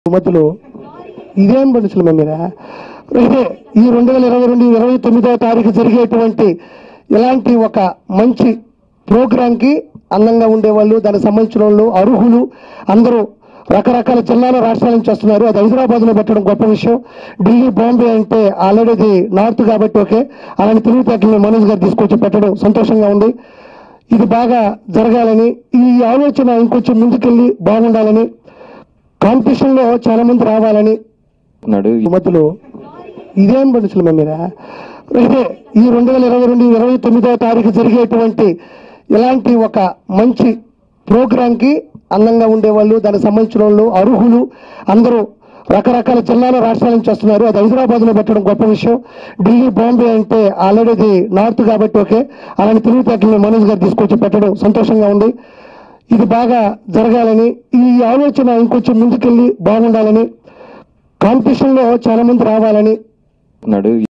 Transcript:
మధ్యలో ఇదేం మనుషులు మీరా రేపే ఈ రెండు వేల ఇరవై రెండు ఇరవై తొమ్మిదవ తారీఖు జరిగేటువంటి ఇలాంటి ఒక మంచి ప్రోగ్రాంకి అందంగా ఉండేవాళ్ళు దానికి సంబంధించిన వాళ్ళు అర్హులు అందరూ రకరకాల జిల్లాల రాష్ట్రాల నుంచి వస్తున్నారు అది హైదరాబాద్లో పెట్టడం గొప్ప విషయం ఢిల్లీ బాంబే అంటే ఆల్రెడీ ఇది నార్త్ కాబట్టి ఓకే అలాంటి తెలివితేటలను మనోజ్ గారు తీసుకొచ్చి పెట్టడం సంతోషంగా ఉంది ఇది బాగా జరగాలని ఈ ఆలోచన ఇంకొంచెం ముందుకెళ్ళి బాగుండాలని కాంపిటీషన్ లో చాలా మంది రావాలని ఉన్నాడు ఈ మధ్యలో ఇదేం మనుషులు మీరా రేపే ఈ రెండు వేల ఇరవై రెండు ఇరవై తొమ్మిదవ తారీఖు జరిగేటువంటి ఇలాంటి ఒక మంచి ప్రోగ్రాంకి అందంగా ఉండేవాళ్ళు దానికి సంబంధించిన వాళ్ళు అర్హులు అందరూ రకరకాల జిల్లాల రాష్ట్రాల నుంచి వస్తున్నారు అది హైదరాబాద్లో పెట్టడం గొప్ప విషయం ఢిల్లీ బాంబే అంటే ఆల్రెడీ ఇది నార్త్ కాబట్టి ఓకే అలాంటి తెలివితేటలను మనోజ్ గారు తీసుకొచ్చి పెట్టడం సంతోషంగా ఉంది ఇది బాగా జరగాలని ఈ ఆలోచన ఇంకొంచెం ముందుకెళ్ళి బాగుండాలని కాంపిటీషన్ లో చాలా మంది రావాలని ఉన్నాడు